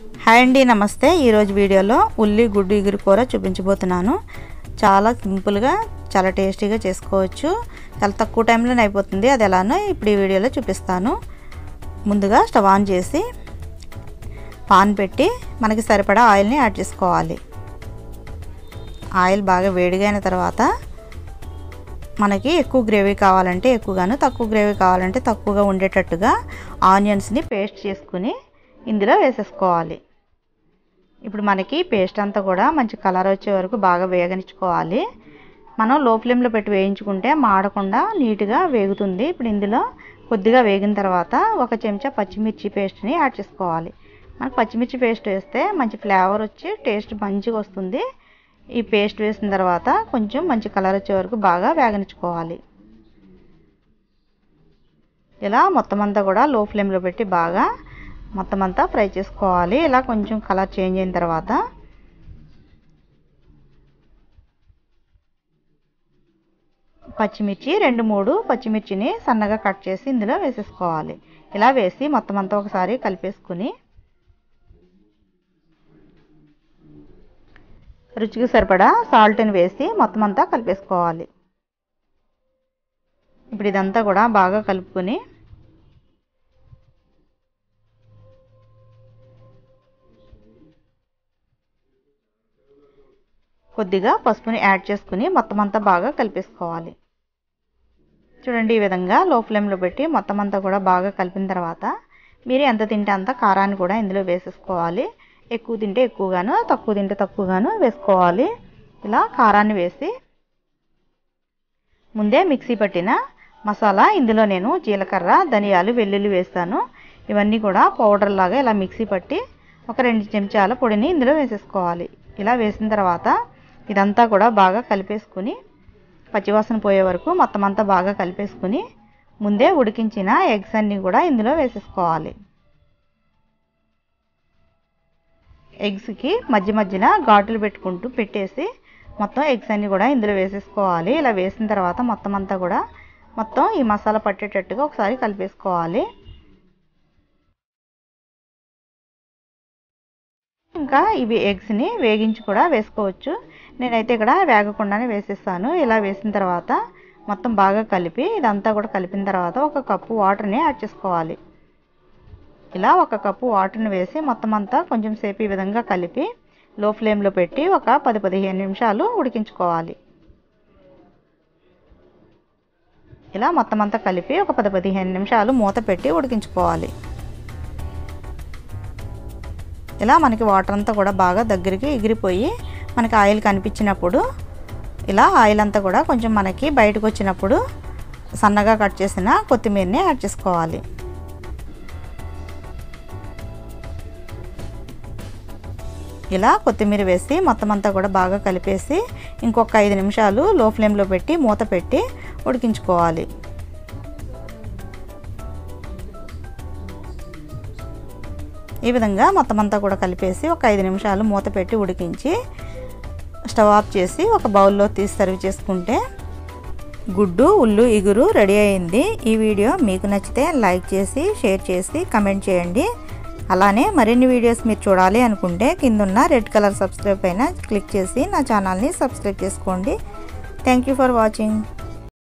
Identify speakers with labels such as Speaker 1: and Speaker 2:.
Speaker 1: hi అండి నమస్తే ఈరోజు వీడియోలో ఉల్లి గుడ్డు ఇగురు కూర చూపించబోతున్నాను చాలా సింపుల్గా చాలా టేస్టీగా చేసుకోవచ్చు చాలా తక్కువ టైంలోనే అయిపోతుంది అది ఎలానో ఇప్పుడు ఈ వీడియోలో చూపిస్తాను ముందుగా స్టవ్ ఆన్ చేసి పాన్ పెట్టి మనకి సరిపడా ఆయిల్ని యాడ్ చేసుకోవాలి ఆయిల్ బాగా వేడిగా అయిన తర్వాత మనకి ఎక్కువ గ్రేవీ కావాలంటే ఎక్కువగాను తక్కువ గ్రేవీ కావాలంటే తక్కువగా ఉండేటట్టుగా ఆనియన్స్ని పేస్ట్ చేసుకుని ఇందులో వేసేసుకోవాలి ఇప్పుడు మనకి పేస్ట్ అంతా కూడా మంచి కలర్ వచ్చే వరకు బాగా వేగనిచ్చుకోవాలి మనం లో ఫ్లేమ్లో పెట్టి వేయించుకుంటే మాడకుండా నీట్గా వేగుతుంది ఇప్పుడు ఇందులో కొద్దిగా వేగిన తర్వాత ఒక చెంచా పచ్చిమిర్చి పేస్ట్ని యాడ్ చేసుకోవాలి మనకు పచ్చిమిర్చి పేస్ట్ వేస్తే మంచి ఫ్లేవర్ వచ్చి టేస్ట్ మంచిగా వస్తుంది ఈ పేస్ట్ వేసిన తర్వాత కొంచెం మంచి కలర్ వచ్చే వరకు బాగా వేగనిచ్చుకోవాలి ఇలా మొత్తం అంతా కూడా లో ఫ్లేమ్లో పెట్టి బాగా మొత్తం అంతా ఫ్రై చేసుకోవాలి ఇలా కొంచెం కలర్ చేంజ్ అయిన తర్వాత పచ్చిమిర్చి రెండు మూడు పచ్చిమిర్చిని సన్నగా కట్ చేసి ఇందులో వేసేసుకోవాలి ఇలా వేసి మొత్తం అంతా ఒకసారి కలిపేసుకుని రుచికి సరిపడా సాల్ట్ని వేసి మొత్తం అంతా కలిపేసుకోవాలి ఇప్పుడు ఇదంతా కూడా బాగా కలుపుకొని కొద్దిగా పసుపుని యాడ్ చేసుకుని మొత్తం అంతా బాగా కలిపేసుకోవాలి చూడండి ఈ విధంగా లో ఫ్లేమ్లో పెట్టి మొత్తం అంతా కూడా బాగా కలిపిన తర్వాత మీరు ఎంత తింటే అంత కారాన్ని కూడా ఇందులో వేసేసుకోవాలి ఎక్కువ తింటే ఎక్కువగాను తక్కువ తింటే తక్కువగాను వేసుకోవాలి ఇలా కారాన్ని వేసి ముందే మిక్సీ పట్టిన మసాలా ఇందులో నేను జీలకర్ర ధనియాలు వెల్లుల్లి వేస్తాను ఇవన్నీ కూడా పౌడర్ లాగా ఇలా మిక్సీ పట్టి ఒక రెండు చెంచాల పొడిని ఇందులో వేసేసుకోవాలి ఇలా వేసిన తర్వాత ఇదంతా కూడా బాగా కలిపేసుకుని పచ్చివాసన పోయే వరకు మొత్తం అంతా బాగా కలిపేసుకుని ముందే ఉడికించిన ఎగ్స్ అన్నీ కూడా ఇందులో వేసేసుకోవాలి ఎగ్స్కి మధ్య మధ్యన ఘాటులు పెట్టుకుంటూ పెట్టేసి మొత్తం ఎగ్స్ అన్నీ కూడా ఇందులో వేసేసుకోవాలి ఇలా వేసిన తర్వాత మొత్తం అంతా కూడా మొత్తం ఈ మసాలా పట్టేటట్టుగా ఒకసారి కలిపేసుకోవాలి ఇంకా ఇవి ఎగ్స్ని వేగించి కూడా వేసుకోవచ్చు నేనైతే ఇక్కడ వేగకుండానే వేసేస్తాను ఇలా వేసిన తర్వాత మొత్తం బాగా కలిపి ఇదంతా కూడా కలిపిన తర్వాత ఒక కప్పు వాటర్ని యాడ్ చేసుకోవాలి ఇలా ఒక కప్పు వాటర్ని వేసి మొత్తం అంతా కొంచెం సేపు ఈ విధంగా కలిపి లో ఫ్లేమ్లో పెట్టి ఒక పది పదిహేను నిమిషాలు ఉడికించుకోవాలి ఇలా మొత్తం అంతా కలిపి ఒక పది పదిహేను నిమిషాలు మూత పెట్టి ఉడికించుకోవాలి ఇలా మనకి వాటర్ అంతా కూడా బాగా దగ్గరికి ఎగిరిపోయి మనకి ఆయిల్ కనిపించినప్పుడు ఇలా ఆయిల్ అంతా కూడా కొంచెం మనకి బయటకు వచ్చినప్పుడు సన్నగా కట్ చేసిన కొత్తిమీరని యాడ్ చేసుకోవాలి ఇలా కొత్తిమీర వేసి మొత్తం అంతా కూడా బాగా కలిపేసి ఇంకొక ఐదు నిమిషాలు లో ఫ్లేమ్లో పెట్టి మూత పెట్టి ఉడికించుకోవాలి ఈ విధంగా మొత్తం అంతా కూడా కలిపేసి ఒక ఐదు నిమిషాలు మూత పెట్టి ఉడికించి స్టవ్ ఆఫ్ చేసి ఒక బౌల్లో తీసి సర్వ్ చేసుకుంటే గుడ్డు ఉల్లు ఇగురు రెడీ అయింది ఈ వీడియో మీకు నచ్చితే లైక్ చేసి షేర్ చేసి కమెంట్ చేయండి అలానే మరిన్ని వీడియోస్ మీరు చూడాలి అనుకుంటే కిందున్న రెడ్ కలర్ సబ్స్క్రైబ్ పైన క్లిక్ చేసి నా ఛానల్ని సబ్స్క్రైబ్ చేసుకోండి థ్యాంక్ యూ ఫర్ వాచింగ్